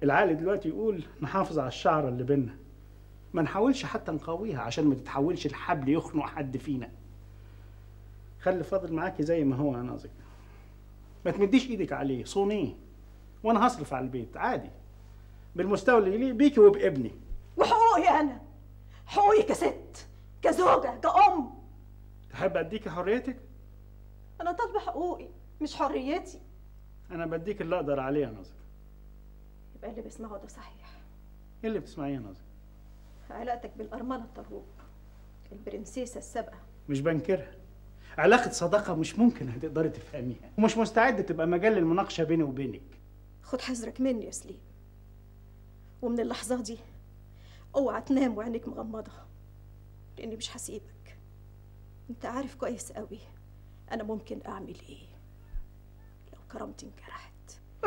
العقل دلوقتي يقول نحافظ على الشعره اللي بينا ما نحاولش حتى نقويها عشان ما تتحولش الحبل يخنق حد فينا خلي فاضل معاكي زي ما هو يا ناظر ما تمديش ايدك عليه صونيه وانا هصرف على البيت عادي بالمستوى اللي يليق بيكي وبابني وحقوقي انا حقوقي كست كزوجه كأم تحب اديكي حريتك انا طالبه حقوقي مش حريتي انا بديك اللي اقدر عليه يا ناظر يبقى اللي بسمعه ده صحيح ايه اللي بتسمعيه يا ناظر علاقتك بالأرملة الطروق البرنسيسة السابقة مش بنكرها علاقة صداقة مش ممكن هتقدري تفهميها ومش مستعدة تبقى مجال للمناقشة بيني وبينك خد حذرك مني يا سليم ومن اللحظة دي اوعى تنام وعينك مغمضة لأني مش هسيبك انت عارف كويس قوي أنا ممكن أعمل إيه لو كرامتي انجرحت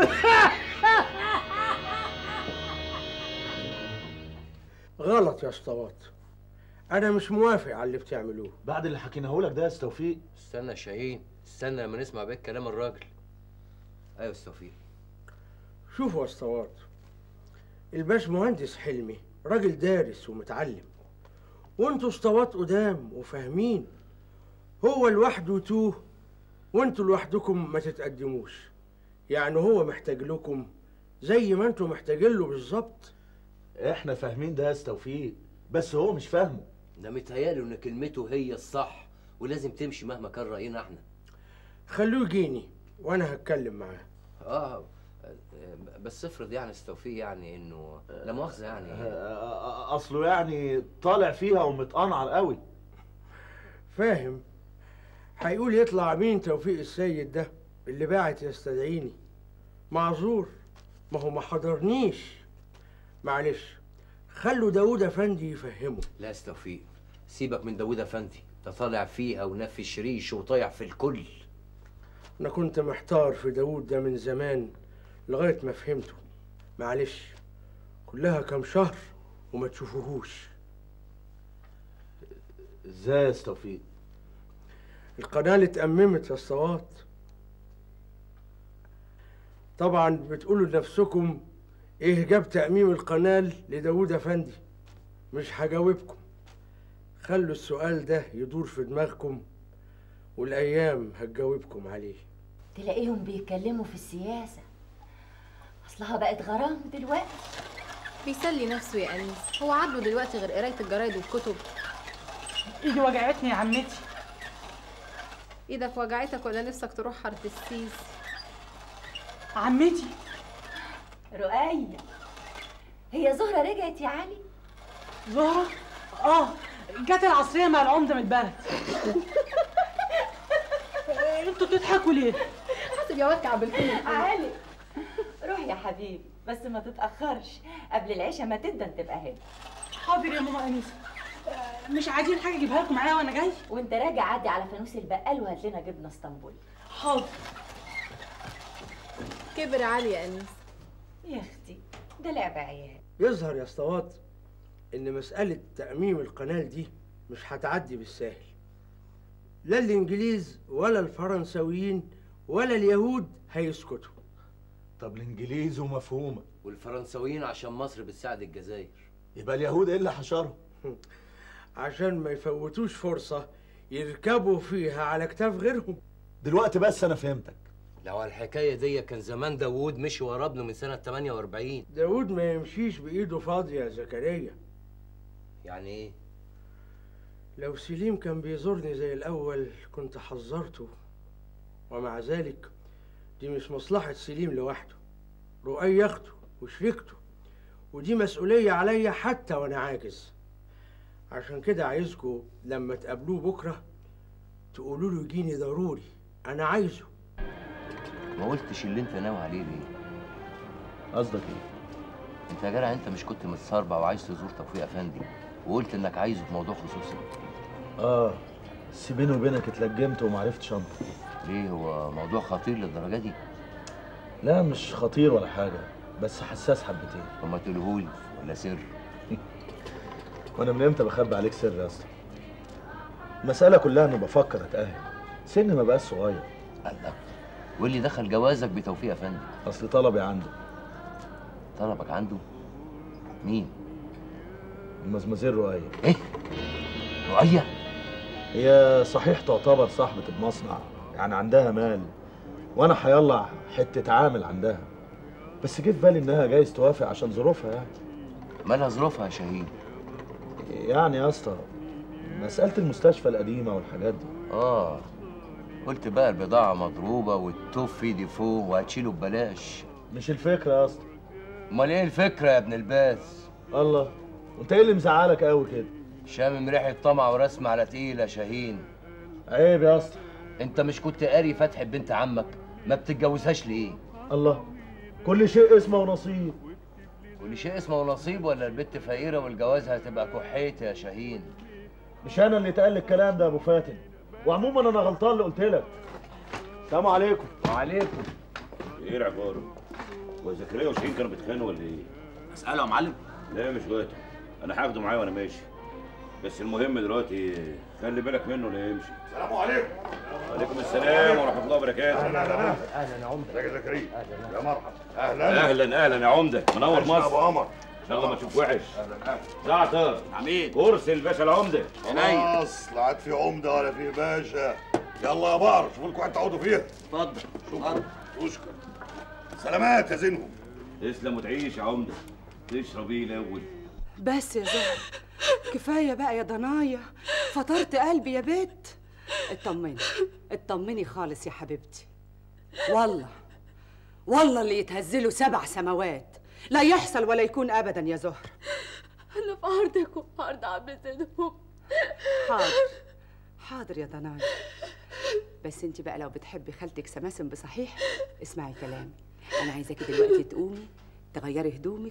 غلط يا اسطوات انا مش موافق على اللي بتعملوه بعد اللي حكيناه لك ده يا استاذ توفيق استنى يا شاهين استنى لما نسمع بقى كلام الراجل ايوه استاذ توفيق شوفوا يا اسطوات الباش مهندس حلمي راجل دارس ومتعلم وانتوا اسطوات قدام وفاهمين هو لوحده توه وانتوا لوحدكم ما تتقدموش يعني هو محتاج لكم زي ما انتوا محتاجين له بالظبط احنا فاهمين ده يا استاذ توفيق بس هو مش فاهمه ده متهيأله ان كلمته هي الصح ولازم تمشي مهما كان راينا احنا خلوه يجيني وانا هتكلم معاه اه بس افرض يعني استاذ توفيق يعني انه لا مؤاخذه يعني اصله يعني طالع فيها ومتقنعر قوي فاهم هيقول يطلع مين توفيق السيد ده اللي باعت يستدعيني معذور ما هو ما حضرنيش معلش خلوا داوود افندي يفهمه لا يا استاذ توفيق سيبك من داوود افندي ده طالع فيها ونفي الشريش وطايع في الكل انا كنت محتار في داوود ده من زمان لغايه ما فهمته معلش كلها كام شهر وما تشوفوهوش ازاي يا استاذ توفيق القناه اللي اتأممت يا اسطوات طبعا بتقولوا لنفسكم ايه جاب تأميم القناه لداوود افندي مش هجاوبكم خلوا السؤال ده يدور في دماغكم والايام هتجاوبكم عليه تلاقيهم بيتكلموا في السياسة أصلها بقت غرام دلوقتي بيسلي نفسه يا أنيس هو عاجبه دلوقتي غير قراية الجرايد والكتب ايدي وجعتني يا عمتي ايدك وجعتك ولا نفسك تروح حارة السيس عمتي رؤية هي زهرة رجعت يا علي زهرة اه جت العصرية مع العمدة من البلد انتوا بتضحكوا ليه؟ حاسب يا وكع بالكلمة علي روح يا حبيبي بس ما تتأخرش قبل العشاء ما تبدأ تبقى هنا حاضر يا ماما أنيسة آه، مش عايزين حاجة أجيبها لكم معايا وأنا جاي؟ وانت راجع عدي على فانوس البقال وهات لنا جبنة اسطنبول حاضر كبر علي يا أنيس يا اختي ده لعب عيال يظهر يا اسطوات ان مسألة تأميم القناة دي مش هتعدي بالساهل لا الانجليز ولا الفرنساويين ولا اليهود هيسكتوا طب الانجليز ومفهومه والفرنساويين عشان مصر بتساعد الجزائر يبقى اليهود ايه اللي حشرهم عشان ما يفوتوش فرصة يركبوا فيها على كتاف غيرهم دلوقتي بس انا فهمتك لو على الحكايه دي كان زمان داوود مشي ورا ابنه من سنه 48 داود ما يمشيش بإيده فاضية يا زكريا يعني ايه لو سليم كان بيزورني زي الأول كنت حذرته ومع ذلك دي مش مصلحة سليم لوحده رؤي ياخده وشريكته ودي مسؤولية عليا حتى وأنا عاجز عشان كده عايزكوا لما تقابلوه بكرة تقولوا له يجيني ضروري أنا عايزه ما قلتش اللي انت ناوي عليه ليه قصدك ايه انت يا جدع انت مش كنت متصربع وعايز تزور توفيق افندي وقلت انك عايزه في موضوع خصوصي اه بس بيني وبينك اتلجمت ومعرفتش انطق ليه هو موضوع خطير للدرجه دي لا مش خطير ولا حاجه بس حساس حبتين وما تقولهولي ولا سر وانا من امتى بخبي عليك سر يا اسطى المساله كلها اني بفكر اتاهل سني ما بقاش صغير الله واللي دخل جوازك بتوفيق افندي اصل طلبي عنده طلبك عنده مين المزمزين رؤية ايه رؤية هي صحيح تعتبر صاحبة المصنع يعني عندها مال وانا هيطلع حتة عامل عندها بس جه في بالي انها جايز توافق عشان ظروفها يعني مالها ظروفها يا شاهين يعني يا اسطى مسألة المستشفى القديمة والحاجات دي اه قلت بقى البضاعة مضروبة والتوف فيه ديفو وهتشيله ببلاش مش الفكرة يا اسطى امال ايه الفكرة يا ابن الباس الله وانت ايه اللي مزعلك قوي كده شامم ريحة طمع ورسم على تقيل يا شاهين عيب يا اسطى انت مش كنت قاري فتح بنت عمك ما بتتجوزهاش ليه الله كل شيء اسمه ونصيب كل شيء اسمه نصيب ولا البت فقيرة والجواز هتبقى كحيت يا شاهين مش انا اللي اتقال الكلام ده يا ابو فاتن وعموما انا غلطان اللي قلت لك السلام عليكم وعليكم ايه العباره؟ هو زكريا وشاهين كانوا بيتخانقوا ولا ايه؟ اساله يا معلم لا مش وقته انا هاخده معايا وانا ماشي بس المهم دلوقتي خلي بالك منه لا يمشي السلام عليكم وعليكم السلام ورحمه الله وبركاته اهلا اهلا اهلا يا عمر ازيك يا زكريا يا مرحبا اهلا اهلا اهلا يا عمده منور أهلا يا ابو مصر قمر ان شاء الله ما تشوف وحش اهلا اهلا زعتر عميد ارسل باشا العمده خلاص لا عاد في عمده ولا في باشا يلا يا بار شوفوا لكم حته تقعدوا فيها اتفضل شكرا اشكر سلامات يا زينهم تسلم وتعيش يا عمده تشرب ايه الاول بس يا زهر كفايه بقى يا ضنايا فطرت قلبي يا بت اطمني اطمني خالص يا حبيبتي والله والله اللي يتهزله سبع سماوات لا يحصل ولا يكون ابدا يا زهر انا في عرضك وفي عرض عم زينهم حاضر حاضر يا ضنايا بس انت بقى لو بتحبي خالتك سماسم بصحيح اسمعي كلامي انا عايزاكي دلوقتي تقومي تغيري هدومك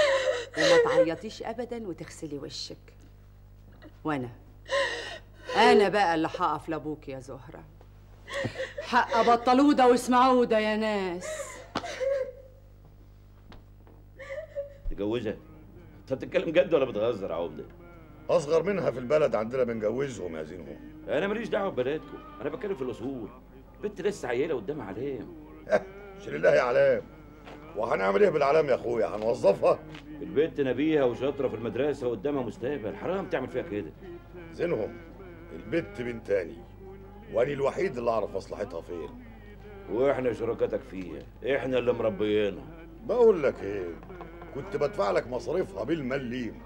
وما تعيطيش ابدا وتغسلي وشك وانا انا بقى اللي هقف لابوك يا زهره حق بطلوده واسمعوده يا ناس تجوزها انت بتتكلم جد ولا بتهزر يا عمده اصغر منها في البلد عندنا بنجوزهم يا زينهم انا ماليش دعوه ببلدكم انا بتكلم في الاصول بنت لسه عيله قدام علام شيل الله يا علام وهنعمل ايه بالعلام يا اخويا هنوظفها البنت نبيهه وشاطره في المدرسه وقدامها مستقبل حرام تعمل فيها كده زينهم البت بنتاني واني الوحيد اللي اعرف مصلحتها فين واحنا شركاتك فيها احنا اللي مربيينها بقول لك ايه كنت بدفع لك مصاريفها بالمليم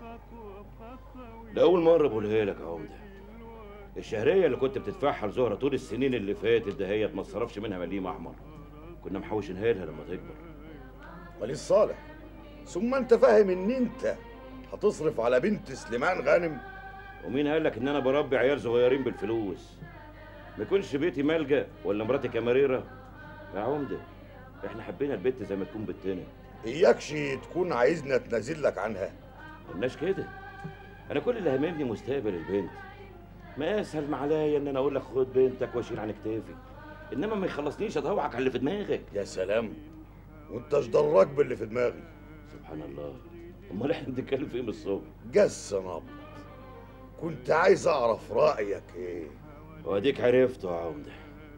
لاول مره بقولها لك يا عمده الشهريه اللي كنت بتدفعها لزهره طول السنين اللي فاتت دهيت ما اتصرفش منها مليم احمر كنا محوشينها لها لما تكبر وليد صالح ثم انت فاهم ان انت هتصرف على بنت سليمان غانم ومين قال لك ان انا بربي عيال صغيرين بالفلوس ما يكونش بيتي ملجا ولا مراتي كماريره يا عمده احنا حبينا البت زي ما تكون بنتنا اياكش تكون عايزنا تنازل لك عنها قلناش كده انا كل اللي هاممني مستقبل البنت ما اسهل ما عليا ان انا اقول لك خد بنتك واشيل عن كتافي انما ما يخلصنيش ادوعك على اللي في دماغك يا سلام وانت ايش دراك باللي في دماغي سبحان الله امال احنا بنتكلم في ايه من الصبح جس نبض كنت عايز اعرف رايك ايه واديك عرفته يا عمده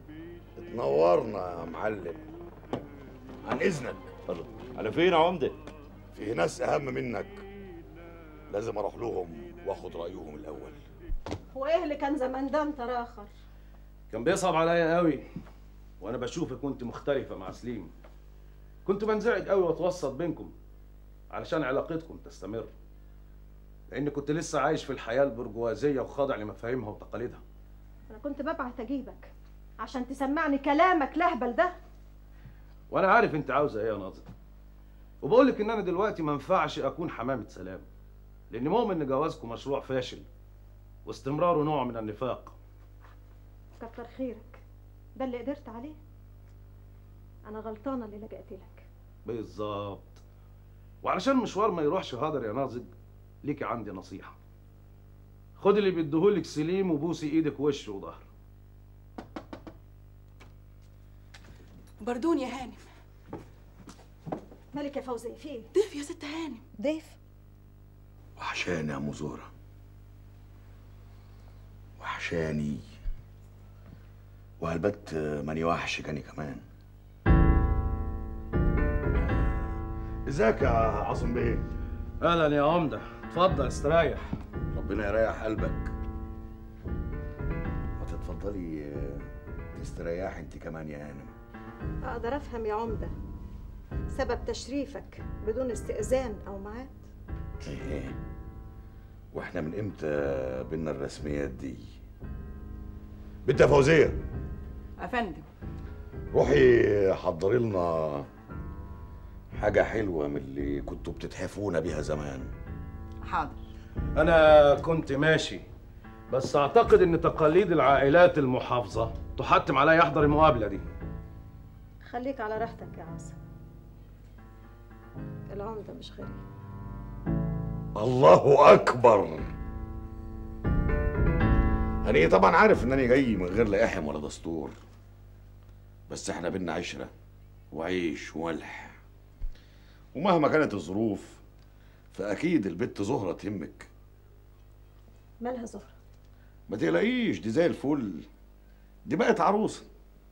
تنورنا يا معلم عن اذنك الله على فين يا عمده في ناس اهم منك لازم اروح لهم واخد رايهم الاول هو ايه اللي كان زمان ده انت راخر كان بيصعب عليا قوي وانا بشوفك وانت مختلفه مع سليم كنت بنزعج قوي واتوسط بينكم علشان علاقتكم تستمر لان كنت لسه عايش في الحياه البرجوازيه وخاضع لمفاهيمها وتقاليدها انا كنت ببعت اجيبك عشان تسمعني كلامك لهبل ده وانا عارف انت عاوزه ايه يا ناظر وبقول لك ان انا دلوقتي ما ينفعش اكون حمامه سلام لان مؤمن ان جوازكم مشروع فاشل واستمراره نوع من النفاق كتر خيرك ده اللي قدرت عليه انا غلطانه اللي لجأت لك بالظبط وعلشان المشوار ما يروحش هدر يا ناظر ليكي عندي نصيحه خد اللي بيديهولك سليم وبوسي ايدك وش وظهر بردون يا هانم مالك يا فوزيه في ايه ضيف يا ست هانم ضيف وحشاني يا ام زهره وحشاني وهالبت ماني وحشك أنا كمان ازيك يا عاصم بيه اهلا يا عمده اتفضل استريح ربنا يريح قلبك ما تتفضلي آه، تستريحي انت كمان يا هانم اقدر افهم يا عمده سبب تشريفك بدون استئذان او ميعاد ايه واحنا من امتى بينا الرسميات دي بنت يا فوزيه افندم روحي حضري لنا حاجه حلوه من اللي كنتوا بتتحفونا بيها زمان حاضر انا كنت ماشي بس اعتقد ان تقاليد العائلات المحافظه تحتم علي احضر المقابله دي خليك على راحتك يا عاصم العمده مش غريب الله اكبر انا طبعا عارف انني جاي من غير لا احم ولا دستور بس احنا بينا عشره وعيش وملح ومهما كانت الظروف فاكيد البت زهره تهمك مالها زهره ما تقلقيش دي زي الفل دي بقت عروسه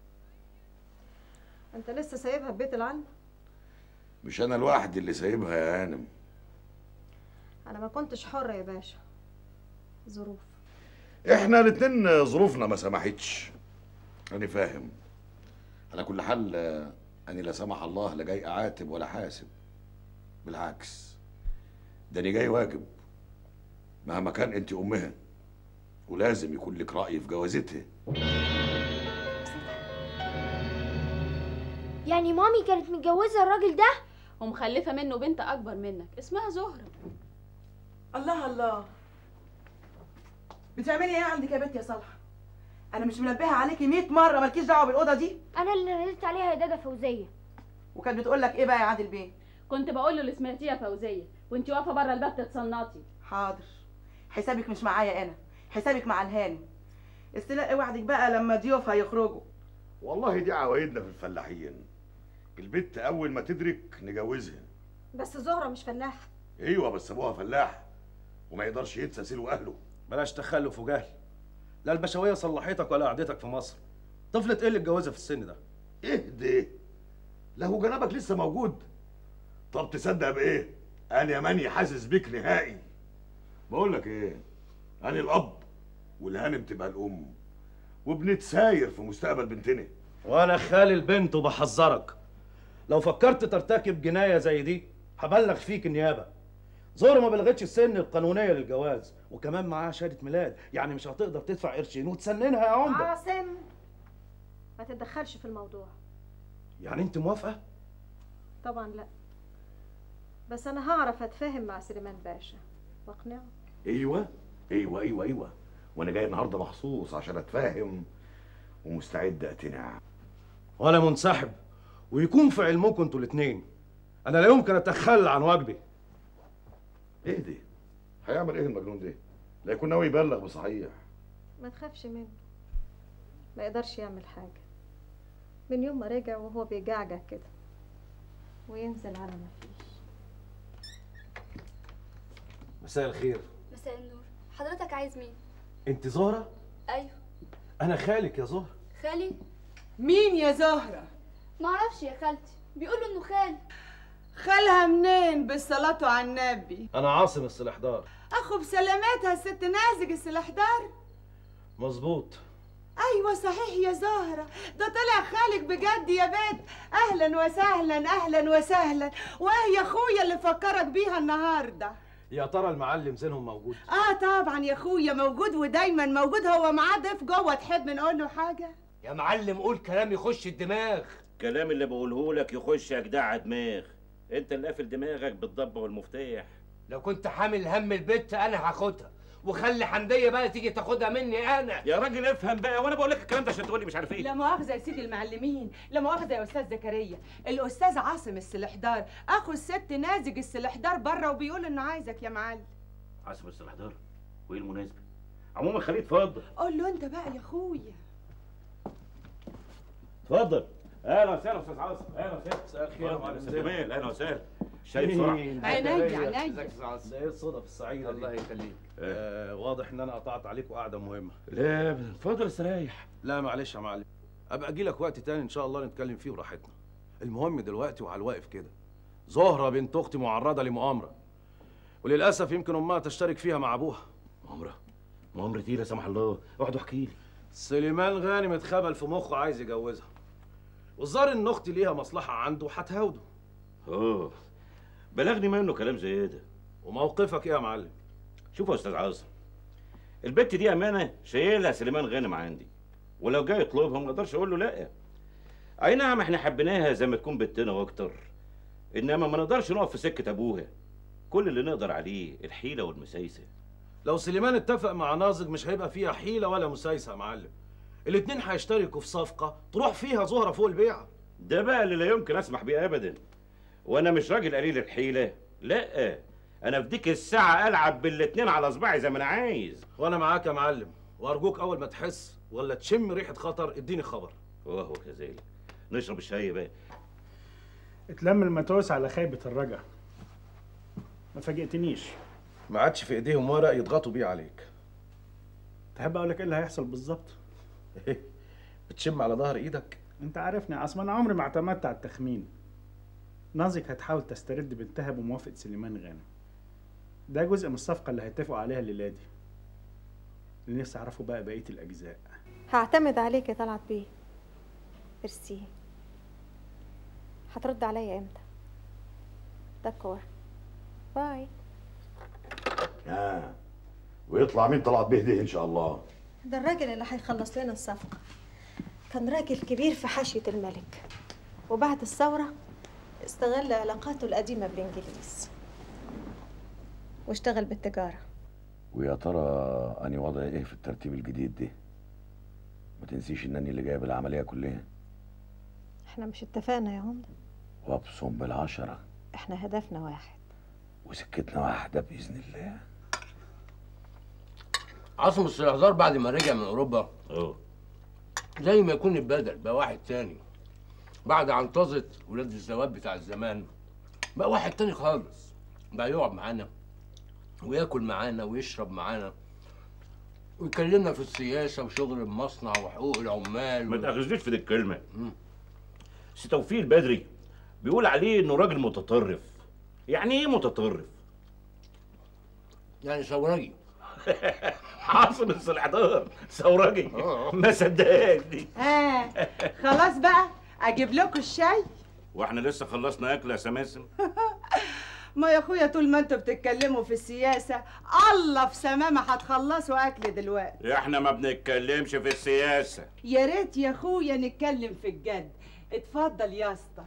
انت لسه سايبها في بيت العلم مش انا لوحدي اللي سايبها يا هانم انا ما كنتش حره يا باشا ظروف احنا الاتنين ظروفنا ما سمحتش انا فاهم على كل حال آه، انا لا سمح الله لا جاي اعاتب ولا حاسب بالعكس ده انا جاي واجب مهما كان انت امها ولازم يكون لك راي في جوازتها يعني مامي كانت متجوزة الراجل ده ومخلفة منه بنت أكبر منك اسمها زهرة الله الله بتعملي ايه عندك يا بنت يا صالحه انا مش منبهه عليكي 100 مره مالكيش دعوه بالاوضه دي أنا اللي نزلت عليها يا دادا فوزية وكانت بتقول لك ايه بقى يا عادل بيه كنت بقول له اللي سمعتيه يا فوزية وانت واقفة بره الباب تتصنطي حاضر حسابك مش معايا انا حسابك مع الهانم استلاقي وعدك بقى لما ضيوفها يخرجوا والله دي عوايدنا في الفلاحين البت اول ما تدرك نجوزها بس زهره مش فلاحه ايوه بس ابوها فلاح وما يقدرش ينسى سلو اهله بلاش تخلف وجهل لا البشويه صلحتك ولا قعدتك في مصر طفلة ايه اللي اتجوزها في السن ده اهدي له جنابك لسه موجود طب تصدق بايه انا يا ماني حاسس بيك نهائي بقول لك ايه انا الاب والهانم تبقى الام وبنتساير في مستقبل بنتنا وانا خالي البنت وبحذرك لو فكرت ترتكب جنايه زي دي هبلغ فيك النيابه زهره ما بلغتش السن القانونيه للجواز وكمان معاها شهاده ميلاد يعني مش هتقدر تدفع قرشين وتسننها يا عمده عاصم ما تتدخلش في الموضوع يعني انت موافقه طبعا لا بس انا هعرف اتفاهم مع سليمان باشا واقنعه ايوه ايوه ايوه ايوه وانا جاي النهارده مخصوص عشان اتفاهم ومستعد اقتنع وانا منسحب ويكون في علمكم انتوا الاثنين انا لا يمكن اتخلى عن واجبي ايه دي هيعمل ايه المجنون ده لا يكون ناوي يبلغ بصحيح ما تخافش منه ما يقدرش يعمل حاجه من يوم ما رجع وهو بيجعجع كده وينزل على ما فيش مساء الخير مساء النور حضرتك عايز مين؟ انت زهره أيوه انا خالك يا زهره خالي مين يا زهره معرفش يا خالتي بيقولوا إنه خال خالها منين بالصلاه على النبي انا عاصم السلحدار اخو بسلامتها الست نازك السلحدار مظبوط ايوه صحيح يا زهره ده طلع خالك بجد يا بنت اهلا وسهلا اهلا وسهلا واه يا اخويا اللي فكرك بيها النهارده يا ترى المعلم زينهم موجود اه طبعا يا اخويا موجود ودايما موجود هو معاه ضيف جوه تحب نقول له حاجه يا معلم قول كلام يخش الدماغ الكلام اللي بقوله لك يخش يا جدع دماغ انت اللي قافل دماغك بالضب والمفتاح لو كنت حامل هم البت انا هاخدها وخلي حمديه بقى تيجي تاخدها مني انا يا راجل افهم بقى وانا بقول لك الكلام ده عشان تقول لي مش عارف ايه لا مؤاخذة يا سيدي المعلمين لا مؤاخذة يا أستاذ زكريا الأستاذ عاصم السلحدار أخو الست نازج السلحدار بره وبيقول إنه عايزك يا معلم عاصم السلحدار وايه المناسبه عموما خليه اتفضل قول له أنت بقى يا أخويا اتفضل اهلا وسهلا استاذ عاصم اهلا وسهلا مساء الخير يا معلم استاذ زين. جمال اهلا وسهلا شايف بسرعه عينيا عينيا ده ايه الصدف السعيده الله دي؟ يخليك آه واضح ان انا قطعت عليكم قعده مهمه لا اتفضل استريح لا معلش يا معلم ابقى اجي لك وقت تاني ان شاء الله نتكلم فيه براحتنا المهم دلوقتي وعلى الواقف كده زهرة بنت أختي معرضة لمؤامرة وللأسف يمكن أمها تشترك فيها مع أبوها مؤامرة مؤامرة ايه لا سمح الله اقعد واحكي لي سليمان غانم اتخبل في مخه عايز يجوزها والظاهر إن أختي ليها مصلحة عنده وهتهاوده اه بلغني منه كلام زي ده وموقفك إيه يا معلم؟ شوف يا استاذ عاصم البت دي امانه شايلها سليمان غانم عندي ولو جاي يطلبها ما اقدرش اقول له لا اي نعم احنا حبيناها زي ما تكون بنتنا واكتر انما ما نقدرش نقف في سكه ابوها كل اللي نقدر عليه الحيله والمسايسه لو سليمان اتفق مع ناظر مش هيبقى فيها حيلة ولا مسايسة يا معلم الاتنين هيشتركوا في صفقة تروح فيها زهرة فوق البيعة ده بقى اللي لا يمكن اسمح بيه ابدا وانا مش راجل قليل الحيله لا انا في ديك الساعه العب بالاتنين على صباعي زي ما انا عايز وأنا معاك يا معلم وأرجوك أول ما تحس ولا تشم ريحة خطر اديني خبر وهو كذلك نشرب الشاي بقى اتلم المتوس على خيبة الرجا ما فاجئتنيش ما عادش في ايديهم ورق يضغطوا بيه عليك تحب اقول لك ايه اللي هيحصل بالظبط بتشم على ظهر ايدك انت عارفني اصلا انا عمري ما اعتمدت على التخمين نازك هتحاول تسترد بنتها بموافقة سليمان غانم ده جزء من الصفقة اللي هيتفقوا عليها الليلة دي اللي نفسي اعرفه بقى بقية الاجزاء هعتمد عليك يا طلعت بيه ميرسي هترد عليا امتى دكور باي آه. ويطلع مين طلعت به ده ان شاء الله ده الراجل اللي هيخلص لنا الصفقة كان راجل كبير في حاشية الملك وبعد الثورة استغل علاقاته القديمة بالإنجليز واشتغل بالتجارة ويا ترى اني وضعي ايه في الترتيب الجديد ده ما تنسيش انني اللي جايب العمليه كلها احنا مش اتفقنا يا عمدة وابصم بالعشره احنا هدفنا واحد وسكتنا واحده باذن الله عاصم السلحدار بعد ما رجع من اوروبا اه زي ما يكون اتبدل بقى واحد تاني بعد عنطزة ولاد الزواج بتاع الزمان بقى واحد تاني خالص بقى يقعد معانا وياكل معانا ويشرب معانا ويكلمنا في السياسة وشغل المصنع وحقوق العمال ما و... تاخذنيش في دي الكلمه سي توفيق البدري بيقول عليه انه راجل متطرف يعني ايه متطرف يعني ثورجي عاصم السلحدار ثورجي ما صدقهاش دي ها خلاص بقى اجيب لكم الشاي واحنا لسه خلصنا اكل يا سماسم ما يا اخويا طول ما انتوا بتتكلموا في السياسه الله في سمامه هتخلصوا اكل دلوقتي احنا ما بنتكلمش في السياسه يا ريت يا اخويا نتكلم في الجد اتفضل يا اسطى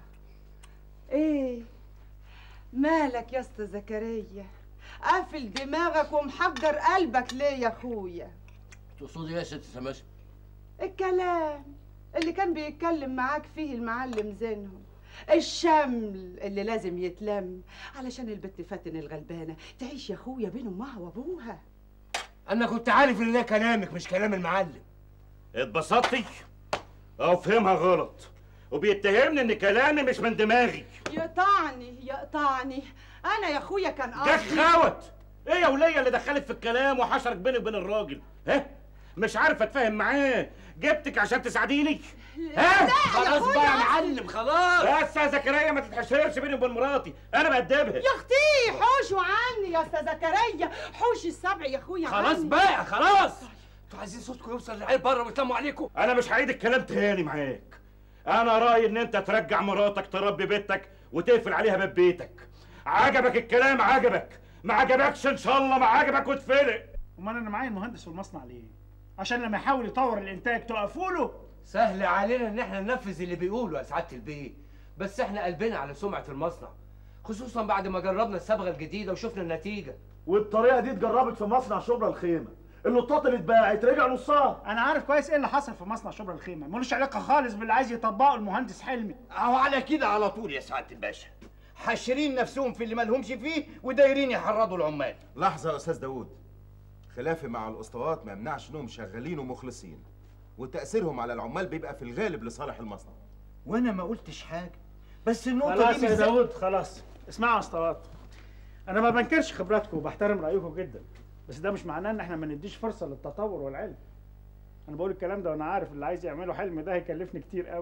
ايه مالك يا اسطى زكريا قافل دماغك ومحجر قلبك ليه يا اخويا تقصدي ايه يا ست سماسم الكلام اللي كان بيتكلم معاك فيه المعلم زينهم الشمل اللي لازم يتلم علشان البت فاتن الغلبانه تعيش يا اخويا بين امها وابوها انا كنت عارف ان ده كلامك مش كلام المعلم اتبسطتي او فهمها غلط وبيتهمني ان كلامي مش من دماغي يقطعني يقطعني انا يا اخويا كان قصدي دخاوت ايه يا وليه اللي دخلت في الكلام وحشرك بيني وبين الراجل ها مش عارف اتفاهم معاه جبتك عشان تساعديني ها خلاص بقى يا معلم خلاص بس يا زكريا ما تتحشرش بيني وبين مراتي انا بأدبها يا اختي حوشوا عني يا استاذ زكريا حوش السبع يا اخويا خلاص عني. بقى خلاص انتوا عايزين صوتكم يوصل للعيال بره ويسلموا عليكم انا مش هعيد الكلام تاني معاك انا رايي ان انت ترجع مراتك تربي بيتك وتقفل عليها باب بيتك عجبك الكلام عجبك ما عجبكش ان شاء الله ما عجبك واتفلق امال انا معايا المهندس في المصنع ليه عشان لما يحاول يطور الانتاج تقفوا له سهل علينا ان احنا ننفذ اللي بيقوله يا سعاده البيه بس احنا قلبنا على سمعه المصنع خصوصا بعد ما جربنا الصبغه الجديده وشفنا النتيجه والطريقه دي اتجربت في مصنع شبرا الخيمه اللوطات اللي اتباعت رجع نصها انا عارف كويس ايه اللي حصل في مصنع شبرا الخيمه ملوش علاقه خالص باللي عايز يطبقه المهندس حلمي اهو على كده على طول يا سعاده الباشا حاشرين نفسهم في اللي مالهمش فيه ودايرين يحرضوا العمال لحظة يا أستاذ داوود خلافي مع الأسطوات ما يمنعش إنهم شغالين ومخلصين وتأثيرهم على العمال بيبقى في الغالب لصالح المصنع وانا ما قلتش حاجه بس النقطه خلاص دي يا بالذات- داوود خلاص اسمعوا يا اسطوات انا ما بنكرش خبراتكم وبحترم رايكم جدا بس ده مش معناه ان احنا ما نديش فرصه للتطور والعلم انا بقول الكلام ده وانا عارف اللي عايز يعمله حلم ده هيكلفني كتير قوي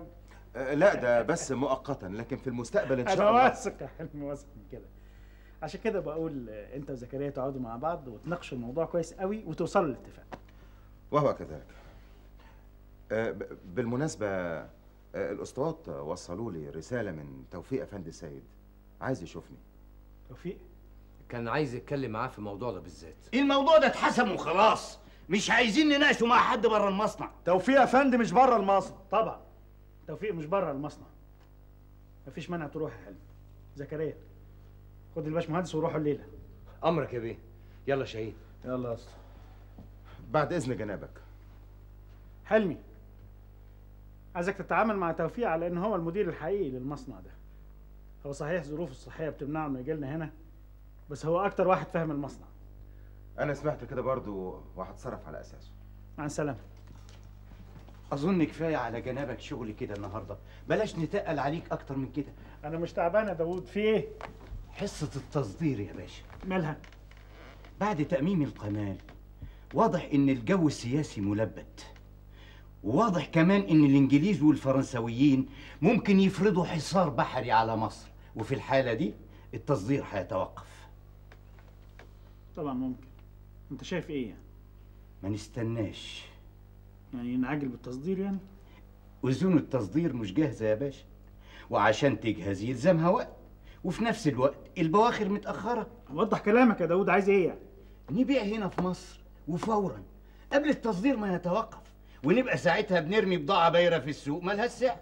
آه، لا ده بس مؤقتا لكن في المستقبل ان شاء انا الله واثق يا حلمي واثق من كده عشان كده بقول آه، انت وزكريا تقعدوا مع بعض وتناقشوا الموضوع كويس قوي وتوصلوا لاتفاق وهو كذلك آه، ب- بالمناسبة آه، الأسطوات وصلوا لي رسالة من توفيق أفندي السيد عايز يشوفني توفيق كان عايز يتكلم معاه في الموضوع ده بالذات الموضوع ده اتحسم وخلاص مش عايزين نناقشه مع حد بره المصنع توفيق افندي مش بره المصنع طبعا توفيق مش بره المصنع مفيش مانع تروح يا حلمي زكريا خد الباشمهندس وروحوا الليله امرك يا بيه يلا شاهين يلا يا اسطى بعد إذن جنابك حلمي عايزك تتعامل مع توفيق على ان هو المدير الحقيقي للمصنع ده هو صحيح ظروفه الصحيه بتمنعه انه يجي لنا هنا بس هو اكتر واحد فاهم المصنع أنا سمعت كده برضو وهتصرف على أساسه مع السلامه اظن كفايه على جنابك شغل كده النهارده بلاش نتقل عليك اكتر من كده انا مش تعبان يا داوود في ايه حصه التصدير يا باشا مالها بعد تأميم القناة واضح إن الجو السياسي ملبد وواضح كمان إن الإنجليز والفرنسويين ممكن يفرضوا حصار بحري على مصر وفي الحالة دي التصدير هيتوقف طبعا ممكن انت شايف ايه يعني ما نستناش يعني نعجل بالتصدير يعني أذون التصدير مش جاهزة يا باشا وعشان تجهز يلزمها وقت وفي نفس الوقت البواخر متأخرة وضح كلامك يا داود عايز ايه يعني نبيع هنا في مصر وفورا قبل التصدير ما يتوقف ونبقى ساعتها بنرمي بضاعة بايرة في السوق مالهاش سعر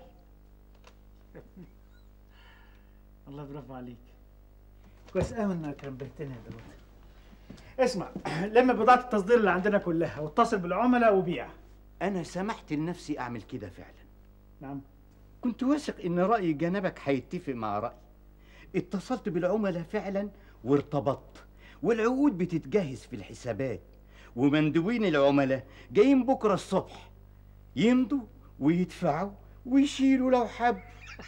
الله برافو عليك كويس قوي انك نبهتني يا داود اسمع لم بضاعة التصدير اللي عندنا كلها واتصل بالعملاء وبيع أنا سمحت لنفسي أعمل كده فعلا نعم كنت واثق إن رأي جنبك هيتفق مع رأيي اتصلت بالعملاء فعلا وارتبطت والعقود بتتجهز في الحسابات ومندوبين العملاء جايين بكرة الصبح يمضوا ويدفعوا ويشيلوا لو حب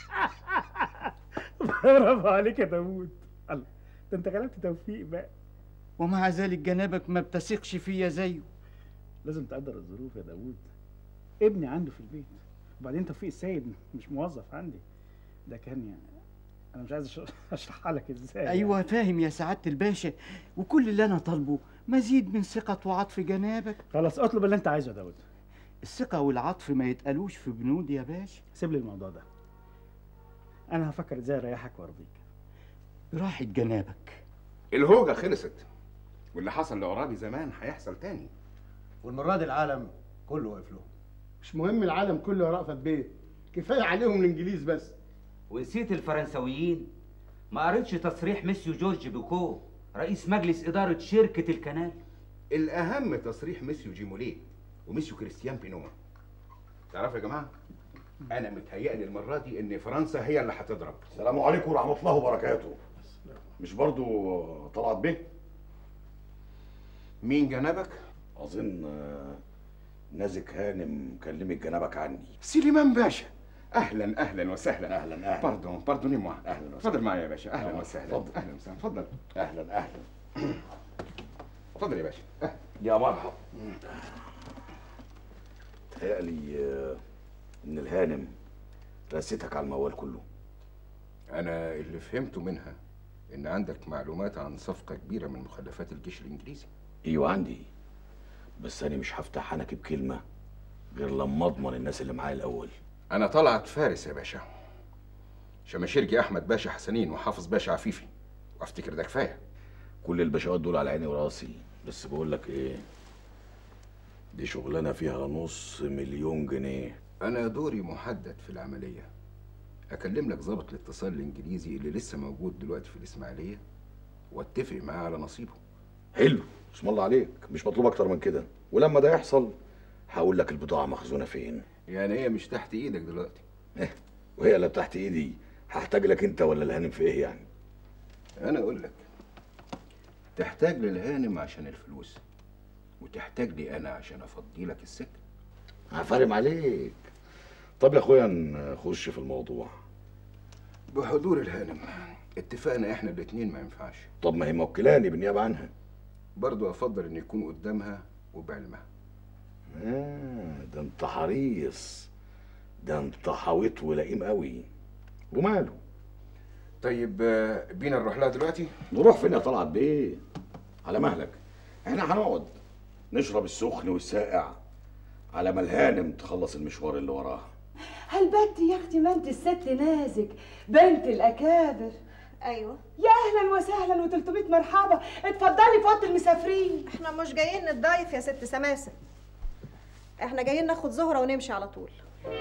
برافو عليك يا داوود الله ده انت غلبت توفيق بقى ومع ذلك جنابك ما بتثقش فيا زيه لازم تقدر الظروف يا داوود ابني عنده في البيت وبعدين توفيق السيد مش موظف عندي ده كان يعني انا مش عايز أش- اشرحها لك ازاي أيوة يعني. فاهم يا سعادة الباشا وكل اللي أنا طالبه مزيد من ثقة وعطف جنابك خلاص اطلب اللي انت عايزه يا داوود الثقة والعطف ما يتقالوش في بنود يا باشا سيب لي الموضوع ده انا هفكر ازاي اريحك وارضيك براحة جنابك الهوجة خلصت واللي حصل لعرابي زمان هيحصل تاني والمرة دي العالم كله واقف لهم مش مهم العالم كله يا رأفت بيه كفاية عليهم الإنجليز بس ونسيت الفرنسويين ما قريتش تصريح ميسيو جورج بيكو رئيس مجلس إدارة شركة الكنال الأهم تصريح ميسيو جيموليه وميسيو كريستيان بينو تعرفوا يا جماعة أنا متهيألي المرة دي إن فرنسا هي اللي هتضرب السلام عليكم ورحمة الله وبركاته مش برضو طلعت بيه مين جنبك؟ أظن آه، نازك هانم كلمت جنبك عني سليمان باشا أهلا أهلا وسهلا أهلا أهلا باردون باردوني موا أهلا وسهلا اتفضل معايا يا باشا أهلا آه، وسهلا اتفضل. أهلا وسهلا اتفضل أهلا أهلا اتفضل يا باشا يا مرحبا تهيألي آه، إن الهانم رستك على الموال كله أنا اللي فهمته منها إن عندك معلومات عن صفقة كبيرة من مخلفات الجيش الإنجليزي ايوه عندي بس انا مش هفتح عنك بكلمه غير لما اضمن الناس اللي معايا الاول أنا طلعت فارس يا باشا شماشيرجي أحمد باشا حسنين وحافظ باشا عفيفي وأفتكر ده كفاية كل الباشوات دول على عيني وراسي بس بقول لك ايه دي شغلانه فيها نص مليون جنيه أنا دوري محدد في العملية أكلم لك ضابط الاتصال الإنجليزي اللي لسه موجود دلوقتي في الإسماعيلية واتفق معاه على نصيبه حلو اسم الله عليك مش مطلوب اكتر من كده ولما ده يحصل هقول لك البضاعه مخزونه فين يعني هي مش تحت إيدك دلوقتي إيه، وهي اللي تحت ايدي هحتاج لك انت ولا الهانم في ايه يعني أنا أقول لك تحتاج للهانم عشان الفلوس وتحتاج لي أنا عشان أفضي لك السكة هفرم عليك طب يا اخويا نخش في الموضوع بحضور الهانم اتفقنا احنا الاتنين ما ينفعش طب ما هي موكلاني بالنيابه عنها برضو افضل ان يكون قدامها وبعلمها آه ده انت حريص ده انت حويط ولئيم قوي وماله طيب آه، بينا نروح لها دلوقتي نروح فين يا طلعت بيه على مهلك احنا هنقعد نشرب السخن والساقع على ما الهانم تخلص المشوار اللي وراها هالبت يا اختي ما انت الست نازك بنت الاكابر ايوه يا اهلا وسهلا و300 مرحبا اتفضلي في اوضه المسافرين احنا مش جايين نتضايف يا ست سماسه احنا جايين ناخد زهره ونمشي على طول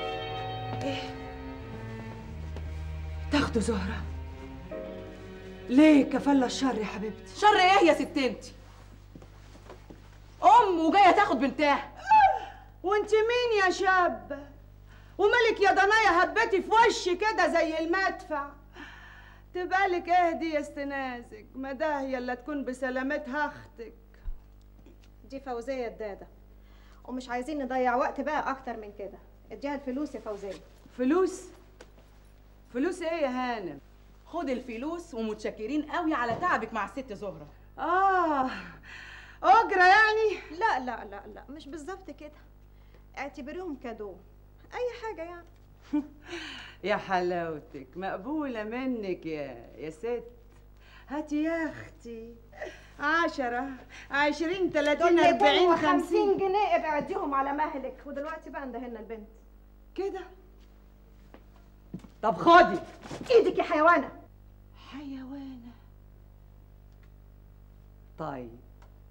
تاخدوا زهره ليه كفل الشر يا حبيبتي شر ايه يا ست انت ام وجايه تاخد بنتها وانت مين يا شاب ومالك يا ضنايا هبتي في وشي كده زي المدفع تبقى لك اهدي يا استنازك ما ده هي اللي تكون بسلامتها اختك دي فوزيه الداده ومش عايزين نضيع وقت بقى اكتر من كده اديها الفلوس يا فوزيه فلوس فلوس ايه يا هانم خد الفلوس ومتشكرين قوي على تعبك مع الست زهره اه اجره يعني لا لا لا لا مش بالظبط كده اعتبريهم كادو اي حاجه يعني يا حلاوتك مقبولة منك يا يا ست هاتي يا اختي عشرة عشرين تلاتين دول أربعين 250 خمسين جنيه ابقى اديهم على مهلك ودلوقتي بقى اندهلنا البنت كده طب خدي ايدك يا حيوانه حيوانة طيب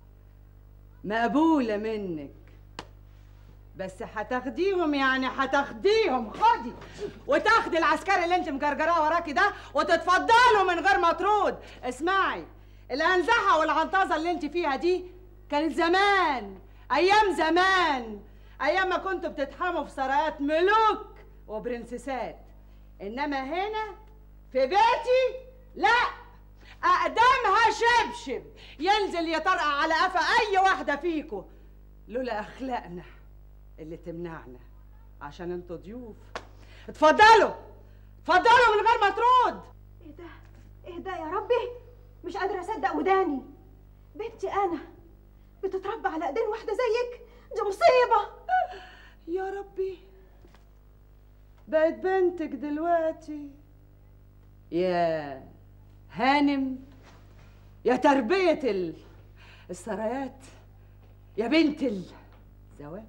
مقبولة منك بس هتاخديهم يعني هتاخديهم خدي وتاخدي العسكري اللي انت مجرجراه وراكي ده وتتفضلوا من غير مطرود اسمعي الانزحه والعنطزه اللي انت فيها دي كانت زمان ايام زمان ايام ما كنتوا بتتحموا في سرايات ملوك وبرنسيسات انما هنا في بيتي لا اقدامها شبشب ينزل يطرقع على قفا اي واحده فيكم لولا اخلاقنا اللي تمنعنا عشان انتوا ضيوف اتفضلوا اتفضلوا من غير ما ترد ايه ده ايه ده يا ربي مش قادره اصدق وداني بنتي انا بتتربى على ايدين واحده زيك دي مصيبه يا ربي بقت بنتك دلوقتي يا هانم يا تربية ال... السرايات يا بنت الزواج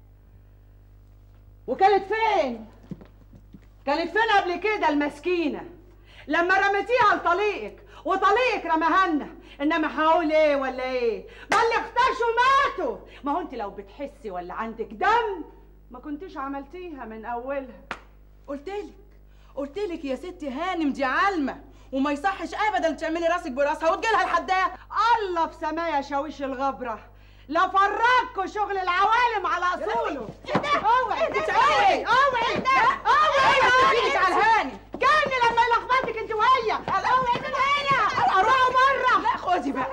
وكانت فين؟ كانت فين قبل كده المسكينة؟ لما رميتيها لطليقك وطليقك رماها لنا انما هقول ايه ولا ايه؟ ما اللي اختشوا ماتوا ما هو انت لو بتحسي ولا عندك دم ما كنتيش عملتيها من اولها قلتلك قلتلك يا ستي هانم دي علمه وما يصحش ابدا تعملي راسك براسها وتجيلها لحدها الله في سمايا شاويش الغبرة لا فرجكوا شغل العوالم على اصوله اوعي اوعي اوعي اوعي ايدك على الهاني جاني لما يلخبطك انت وهي اوعي من هنا اروحوا بره لا خدي بقى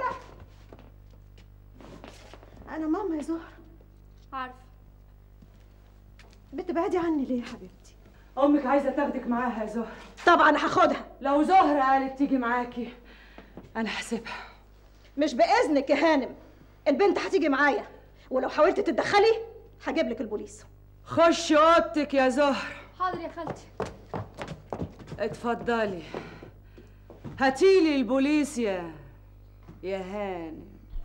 انا ماما يا زهره عارفه بتبعدي عني ليه يا حبيبتي امك عايزه تاخدك معاها يا زهره طبعا هاخدها لو زهره قالت تيجي معاكي انا هسيبها مش باذنك يا هانم البنت هتيجي معايا ولو حاولت تتدخلي هجيب لك البوليس خشي اوضتك يا زهره حاضر يا خالتي اتفضلي هاتيلي البوليس يا يا هانم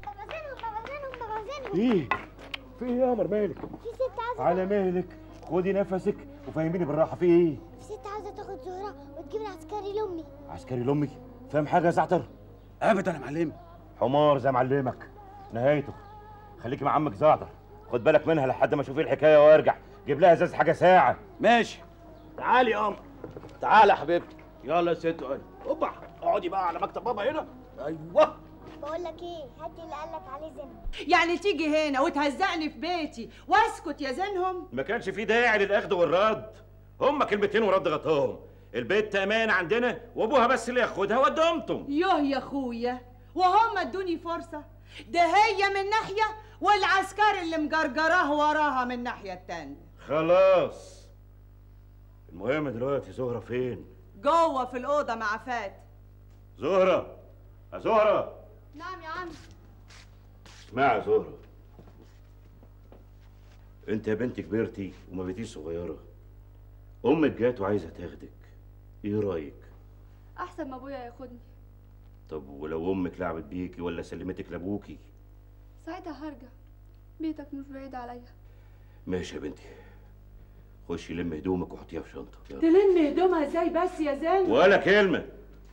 ايه في ايه يا قمر مالك في ست عايزه على مهلك خدي نفسك وفهميني بالراحه في ايه في ست عاوزه تاخد زهره وتجيب العسكري لامي عسكري لامك فاهم حاجه يا زعتر ابدا يا معلم حمار زي معلمك نهايته خليكي مع عمك زعتر خد بالك منها لحد ما اشوف ايه الحكايه وارجع جيب لها ازاز حاجه ساعه ماشي تعالي يا قمر تعالى يا حبيبتي يلا يا ست قولي اوبا اقعدي بقى على مكتب بابا هنا ايوه بقول لك ايه هات اللي قال لك عليه زين يعني تيجي هنا وتهزقني في بيتي واسكت يا زينهم ما كانش في داعي للاخذ والرد هما كلمتين ورد غطاهم البيت امان عندنا وابوها بس اللي ياخدها ودمتم يوه يا اخويا وهم ادوني فرصه ده هي من ناحيه والعسكري اللي مجرجراه وراها من الناحيه التانيه خلاص المهم دلوقتي زهرة فين؟ جوه في الاوضه مع فات زهرة يا زهرة نعم يا عم اسمعي يا زهرة انت يا بنتي كبرتي وما بقيتيش صغيرة امك جات وعايزه تاخدك ايه رايك احسن ما ابويا ياخدني طب ولو امك لعبت بيكي ولا سلمتك لابوكي ساعتها هرجع بيتك مش بعيد عليا ماشي يا بنتي خشي لم هدومك وحطيها في شنطه يلا. تلم هدومها ازاي بس يا زين ولا كلمه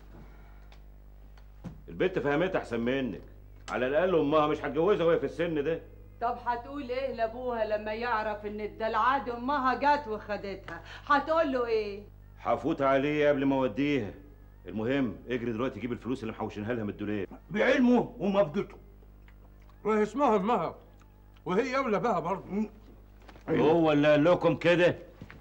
البنت فهمتها احسن منك على الاقل امها مش هتجوزها وهي في السن ده طب هتقول ايه لابوها لما يعرف ان الدلعه دي امها جت وخدتها هتقول له ايه هفوت عليه قبل ما اوديها المهم اجري دلوقتي جيب الفلوس اللي محوشينها لها من الدولاب بعلمه ومبدته وهي اسمها امها وهي اولى بها برضه هو اللي قال لكم كده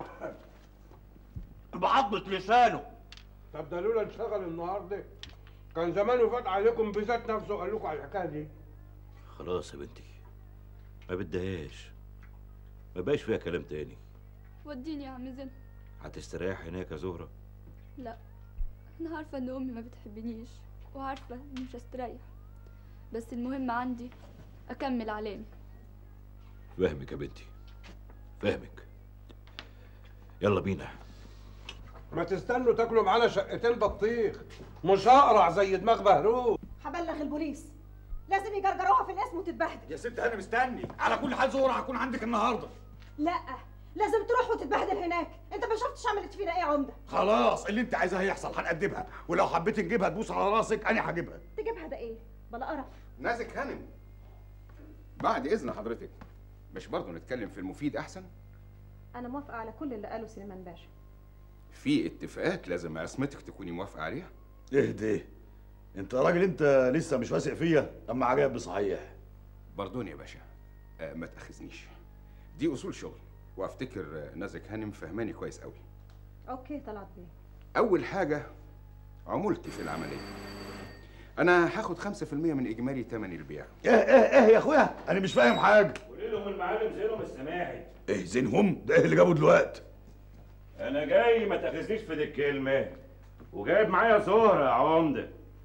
بعضمة لسانه طب ده لولا انشغل النهارده كان زمانه فات عليكم بذات نفسه قال لكم على الحكايه دي خلاص يا بنتي ما بدهاش ما بقاش فيها كلام تاني وديني يا عم زين هتستريح هناك يا زهره لا انا عارفه ان امي ما بتحبنيش وعارفه اني مش هستريح بس المهم عندي اكمل علامي فاهمك يا بنتي فاهمك يلا بينا ما تستنوا تاكلوا معانا شقتين بطيخ مش اقرع زي دماغ بهلول هبلغ البوليس لازم يجرجروها في الاسم وتتبهدل يا ست انا مستني على كل حال زهره هكون عندك النهارده لا لازم تروح وتتبهدل هناك انت ما شفتش عملت فينا ايه يا عمده خلاص اللي انت عايزاه هيحصل هنقدمها ولو حبيت نجيبها تبوس على راسك انا هجيبها تجيبها ده ايه بلا قرف نازك هانم بعد اذن حضرتك مش برضه نتكلم في المفيد احسن انا موافقه على كل اللي قاله سليمان باشا في اتفاقات لازم عصمتك تكوني موافقه عليها اهدي انت راجل انت لسه مش واثق فيا اما عجب صحيح برضون يا باشا آه ما تاخذنيش دي اصول شغل وافتكر آه، نازك هانم فهماني كويس قوي اوكي طلعت بيه اول حاجه عمولتي في العمليه انا هاخد 5% من اجمالي ثمن البيع ايه ايه ايه يا اخويا انا مش فاهم حاجه قولي لهم المعلم زينهم السماحي ايه زينهم ده ايه اللي جابه دلوقتي انا جاي ما تاخذنيش في دي الكلمه وجايب معايا زهره يا عمده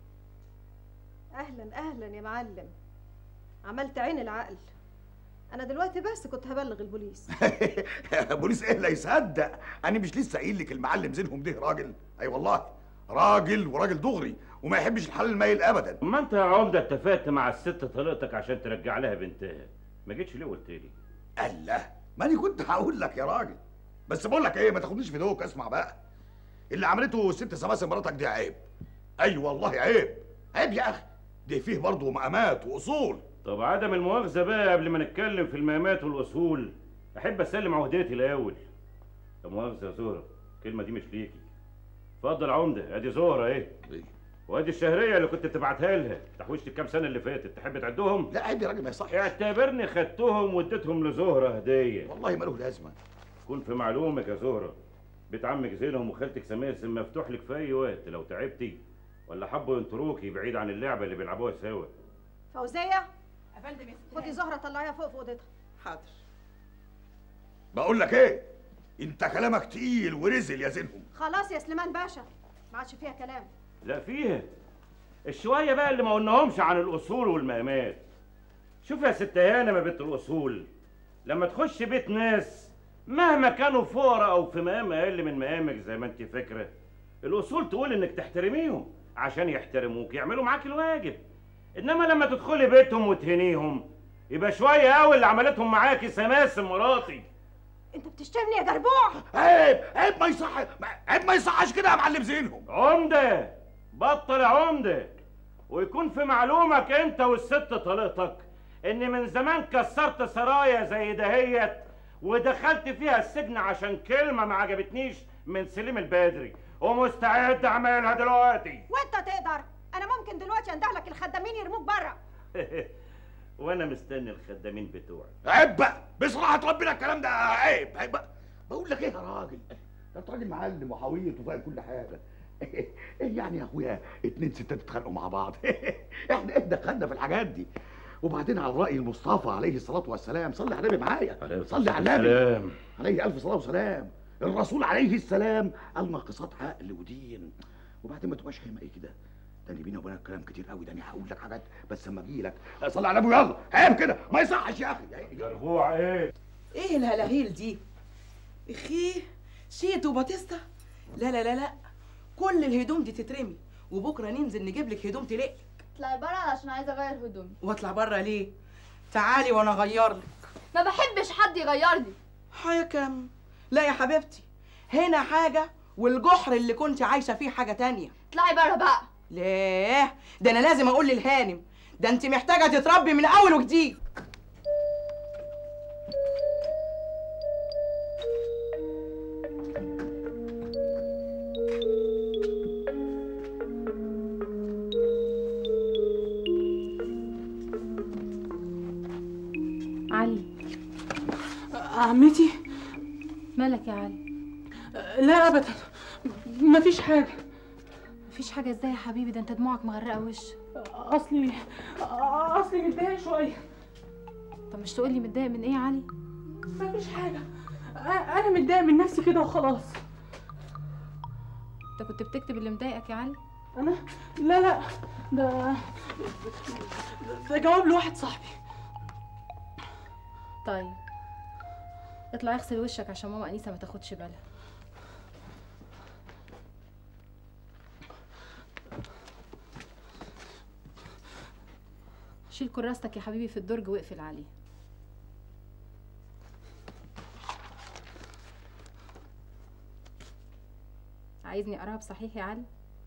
اهلا اهلا يا معلم عملت عين العقل انا دلوقتي بس كنت هبلغ البوليس بوليس ايه لا يصدق انا مش لسه قايل لك المعلم زينهم ده راجل اي والله راجل وراجل دغري وما يحبش الحلال المايل ابدا ما انت يا عمده اتفقت مع الست طليقتك عشان ترجع لها بنتها ما جيتش ليه قلت لي الله ما انا كنت هقول لك يا راجل بس بقول لك ايه ما تاخدنيش في دوك اسمع بقى اللي عملته ست سماسم مراتك دي عيب اي والله عيب عيب يا اخي دي فيه برضه مقامات واصول طب عدم المؤاخذه بقى قبل ما نتكلم في المقامات والاصول احب اسلم عهدتي الاول لا مؤاخذه يا زهره الكلمه دي مش ليكي اتفضل عمده ادي زهره اهي وادي الشهريه اللي كنت بتبعتها لها تحويشة الكام سنه اللي فاتت تحب تعدهم لا عيب يا راجل ما يصحش اعتبرني خدتهم واديتهم لزهره هديه والله ماله لازمه كون في معلومك يا زهره بيت عمك زينهم وخالتك سماسم مفتوح لك في اي وقت لو تعبتي ولا حبوا ينطروكي بعيد عن اللعبه اللي بيلعبوها سوا فوزيه يا فندم يا خدي زهره طلعيها فوق في اوضتها حاضر بقول لك ايه انت كلامك تقيل ورزل يا زينهم خلاص يا سليمان باشا ما عادش فيها كلام لا فيها الشويه بقى اللي ما قلناهمش عن الاصول والمقامات شوف يا ست هانه ما بنت الاصول لما تخش بيت ناس مهما كانوا فقراء او في مقام اقل من مقامك زي ما انت فاكره الاصول تقول انك تحترميهم عشان يحترموك يعملوا معاك الواجب انما لما تدخلي بيتهم وتهنيهم يبقى شويه قوي اللي عملتهم معاكي سماسم مراتي انت بتشتمني يا جربوع عيب عيب ما يصح عيب ما يصحش كده يا معلم زينهم عمده بطل يا عمده ويكون في معلومك انت والست طليقتك ان من زمان كسرت سرايا زي دهيت ودخلت فيها السجن عشان كلمه ما عجبتنيش من سليم البدري ومستعد اعملها دلوقتي وانت تقدر انا ممكن دلوقتي انده لك الخدامين يرموك بره وانا مستني الخدامين بتوعي عيب بقى بصراحه ربنا الكلام ده عيب عيب بقى بقول لك ايه يا راجل ده انت راجل معلم وحويط وفاهم كل حاجه ايه يعني يا اخويا اتنين ستات اتخانقوا مع بعض احنا ايه دخلنا في الحاجات دي وبعدين على راي المصطفى عليه الصلاه والسلام صلي على النبي معايا صلي على النبي السلام. عليه الف صلاه وسلام الرسول عليه السلام قال ناقصات عقل ودين وبعدين ما تبقاش حمقي كده ده اللي بيني وبينك كلام كتير قوي ده انا هقول لك حاجات بس اما اجي لك صلي على النبي يلا عيب كده ما يصحش يا اخي جربوع ايه ايه الهلاهيل دي اخي شيت وباتيستا لا لا لا لا كل الهدوم دي تترمي وبكره ننزل نجيب لك هدوم تلق اطلعي بره علشان عايزه اغير هدومي واطلع بره ليه تعالي وانا اغير لك ما بحبش حد يغير لي حكم لا يا حبيبتي هنا حاجه والجحر اللي كنت عايشه فيه حاجه تانية اطلعي بره بقى ليه ده انا لازم اقول للهانم ده انت محتاجه تتربي من اول وجديد علي عمتي مالك يا علي لا ابدا مفيش حاجه مفيش حاجه ازاي يا حبيبي ده انت دموعك مغرقه وشك اصلي اصلي متضايق شويه طب مش تقولي متضايق من ايه يا علي مفيش حاجه انا متضايق من نفسي كده وخلاص انت كنت بتكتب اللي مضايقك يا علي انا لا لا ده ده جواب لواحد صاحبي طيب اطلع اغسل وشك عشان ماما انيسه ما تاخدش بالها شيل كراستك يا حبيبي في الدرج واقفل عليه عايزني اقراها بصحيح يا علي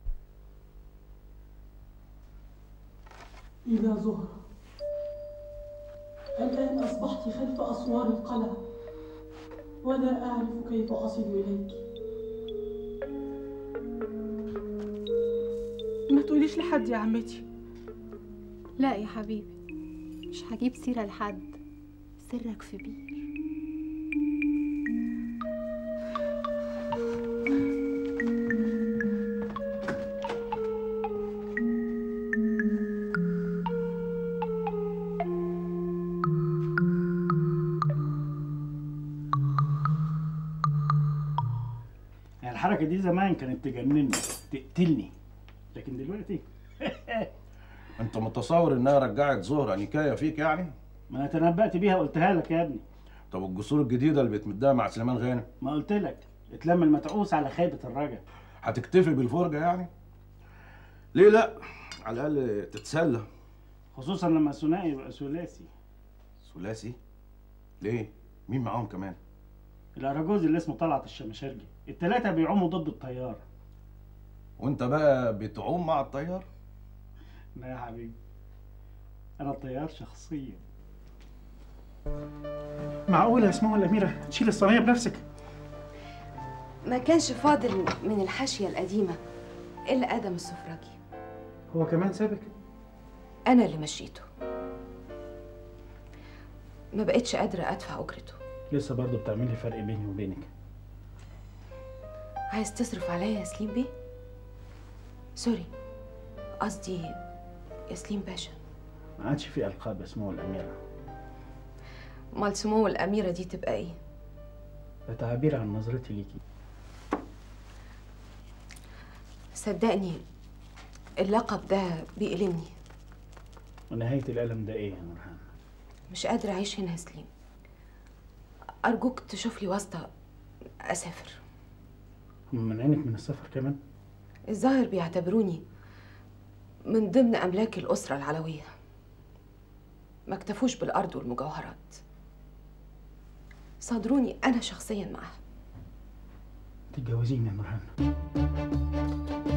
إلى زهرة الآن أصبحت خلف أسوار القلعة ولا أعرف كيف أصل إليك ما تقوليش لحد يا عمتي لا يا حبيبي مش هجيب سيره لحد سرك في بير يعني الحركه دي زمان كانت تجنني تقتلني لكن دلوقتي انت متصور انها رجعت زهره نكايه فيك يعني ما انا تنبأت بيها قلتها لك يا ابني طب الجسور الجديده اللي بتمدها مع سليمان غانم ما قلت لك اتلم المتعوس على خيبه الرجا هتكتفي بالفرجه يعني ليه لا على الاقل تتسلى خصوصا لما الثنائي يبقى ثلاثي ثلاثي ليه مين معاهم كمان الاراجوز اللي اسمه طلعت الشمشرجي التلاتة بيعوموا ضد الطيار وانت بقى بتعوم مع الطيار لا يا حبيبي انا الطيار شخصيا معقولة يا اسمها الأميرة تشيل الصينية بنفسك ما كانش فاضل من الحاشية القديمة إلا آدم السفراجي هو كمان سابك أنا اللي مشيته ما بقتش قادرة أدفع أجرته لسه برضه بتعملي فرق بيني وبينك عايز تصرف عليا يا سليم بيه؟ سوري قصدي يا سليم باشا ما عادش في ألقاب اسمه الأميرة امال سمو الأميرة دي تبقى إيه؟ ده تعبير عن نظرتي ليكي صدقني اللقب ده بيألمني ونهاية الألم ده إيه يا نورهان؟ مش قادرة أعيش هنا يا سليم أرجوك تشوف لي واسطة أسافر هم منعينك من السفر كمان؟ الظاهر بيعتبروني من ضمن أملاك الأسرة العلوية ما اكتفوش بالأرض والمجوهرات صادروني أنا شخصيا معاها تتجوزيني يا نورهان